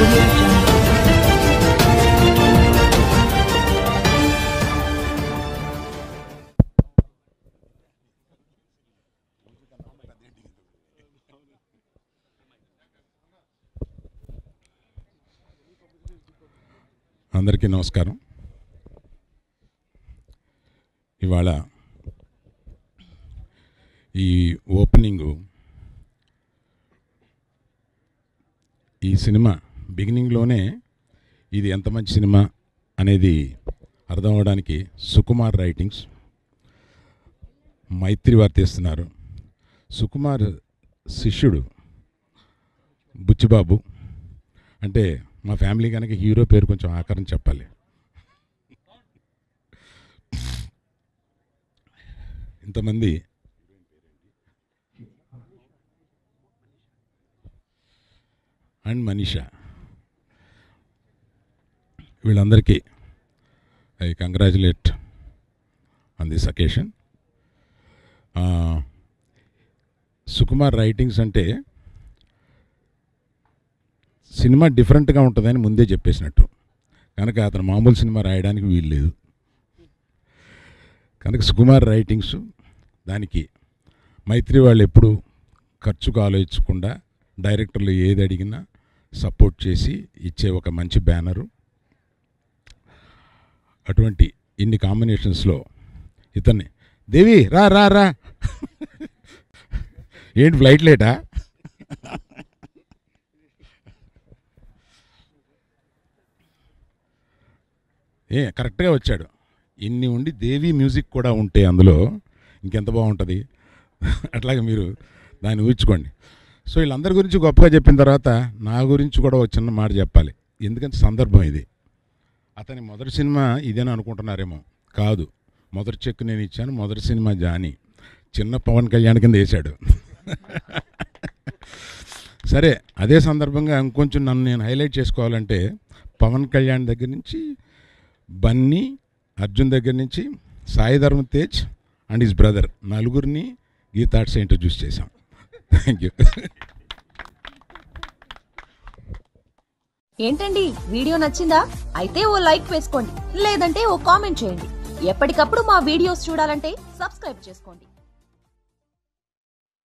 audio jungle. అందరికీ నమస్కారం ఇవాళ ఈ ఓపెనింగు ఈ సినిమా బిగినింగ్లోనే ఇది ఎంత మంచి సినిమా అనేది అర్థం అవడానికి సుకుమార్ రైటింగ్స్ మైత్రి వారు తీస్తున్నారు సుకుమార్ శిష్యుడు బుచ్చిబాబు అంటే మా ఫ్యామిలీ కనుక హీరో పేరు కొంచెం ఆకారం చెప్పాలి ఇంతమంది అండ్ మనీషా వీళ్ళందరికీ I congratulate on this occasion Sukumar writings అంటే సినిమా డిఫరెంట్గా ఉంటుందని ముందే చెప్పేసినట్టు కనుక అతను మామూలు సినిమా రాయడానికి వీలు లేదు కనుక సుకుమార్ రైటింగ్స్ దానికి మైత్రి వాళ్ళు ఎప్పుడు ఖర్చుకు ఆలోచించకుండా డైరెక్టర్లు ఏది అడిగినా సపోర్ట్ చేసి ఇచ్చే ఒక మంచి బ్యానరు అటువంటి ఇన్ని కాంబినేషన్స్లో ఇతన్ని దేవి రా రా రా ఏంటి ఫ్లైట్ లేటా ఏ కరెక్ట్గా వచ్చాడు ఇన్ని ఉండి దేవి మ్యూజిక్ కూడా ఉంటే అందులో ఇంకెంత బాగుంటుంది అట్లాగే మీరు దాన్ని ఊహించుకోండి సో వీళ్ళందరి గురించి గొప్పగా చెప్పిన తర్వాత నా గురించి కూడా ఒక చిన్న మాట చెప్పాలి ఎందుకంటే సందర్భం ఇది అతని మొదటి సినిమా ఇదేని అనుకుంటున్నారేమో కాదు మొదటి చెక్ నేను ఇచ్చాను మొదటి సినిమా జానీ చిన్న పవన్ కళ్యాణ్ కింద వేశాడు సరే అదే సందర్భంగా ఇంకొంచెం నన్ను నేను హైలైట్ చేసుకోవాలంటే పవన్ కళ్యాణ్ దగ్గర నుంచి బన్నీ అర్జున్ దగ్గర నుంచి సాయి ధర్మ తేజ్ అండ్ హిస్ బ్రదర్ నలుగురిని గీతాట్స్ ఇంట్రడ్యూస్ చేశాం థ్యాంక్ యూ ఏంటండి వీడియో నచ్చిందా అయితే ఓ లైక్ వేసుకోండి లేదంటే ఓ కామెంట్ చేయండి ఎప్పటికప్పుడు మా వీడియోస్ చూడాలంటే సబ్స్క్రైబ్ చేసుకోండి